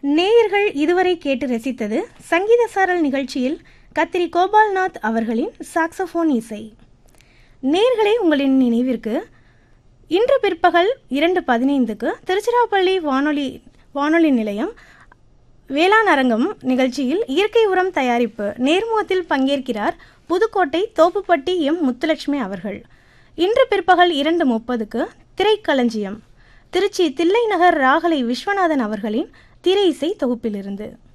நேயர்கள் இதுவரை கேட்டு ரசித்தது சங்கீத சாரல் நிகழ்ச்சியில் கத்திரி கோபால்நாத் அவர்களின் சாக்ஸோஃபோன் இசை நேர்களே உங்களின் நினைவிற்கு இன்று பிற்பகல் இரண்டு பதினைந்துக்கு திருச்சிராப்பள்ளி வானொலி வானொலி நிலையம் வேளாண் அரங்கம் நிகழ்ச்சியில் இயற்கை உரம் தயாரிப்பு நேர்முகத்தில் பங்கேற்கிறார் புதுக்கோட்டை தோப்புப்பட்டி எம் முத்துலட்சுமி அவர்கள் இன்று பிற்பகல் இரண்டு முப்பதுக்கு திரைக்களஞ்சியம் திருச்சி தில்லை நகர் ராகலை விஸ்வநாதன் அவர்களின் திரை இசை தொகுப்பிலிருந்து